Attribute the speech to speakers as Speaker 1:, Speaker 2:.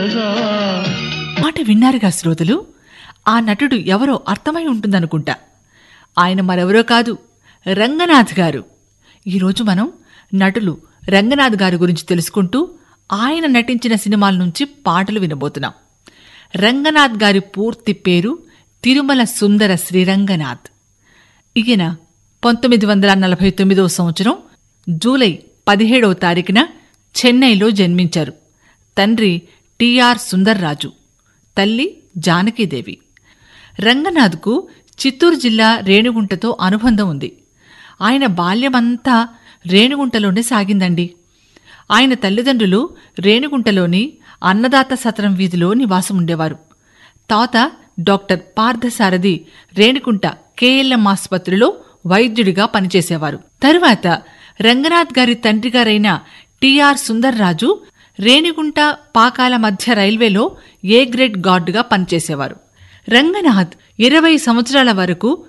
Speaker 1: ఉండగా
Speaker 2: మాట విన్నారుగా శ్రోతలు ఆ నటుడు ఎవరో అర్థమై ఉంటుందనుకుంటా ఆయన మరెవరో కాదు రంగనాథ్ గారు ఈరోజు మనం నటులు రంగనాథ్ గారి గురించి తెలుసుకుంటూ ఆయన నటించిన సినిమాల నుంచి పాటలు వినబోతున్నాం రంగనాథ్ గారి పూర్తి పేరు తిరుమల సుందర శ్రీరంగనాథ్ ఈయన పంతొమ్మిది వందల నలభై తొమ్మిదవ సంవత్సరం జూలై పదిహేడవ తారీఖున చెన్నైలో జన్మించారు తండ్రి టిఆర్ సుందర్రాజు తల్లి జానకీదేవి రంగనాథ్కు చిత్తూరు జిల్లా రేణిగుంటతో అనుబంధం ఉంది ఆయన బాల్యమంతా రేణిగుంటలోనే సాగిందండి ఆయన తల్లిదండ్రులు రేణిగుంటలోని అన్నదాత సత్రం వీధిలో నివాసం ఉండేవారు తాత డాక్టర్ పార్థసారథి రేణిగుంట కేఎల్ఎం ఆసుపత్రిలో వైద్యుడిగా పనిచేసేవారు తరువాత రంగనాథ్ గారి తండ్రి గారైన టిఆర్ సుందర్రాజు రేణిగుంట పాకాల మధ్య రైల్వేలో ఏ గ్రేడ్ గార్డుగా పనిచేసేవారు రంగనాథ్ ఇరవై సంవత్సరాల వరకు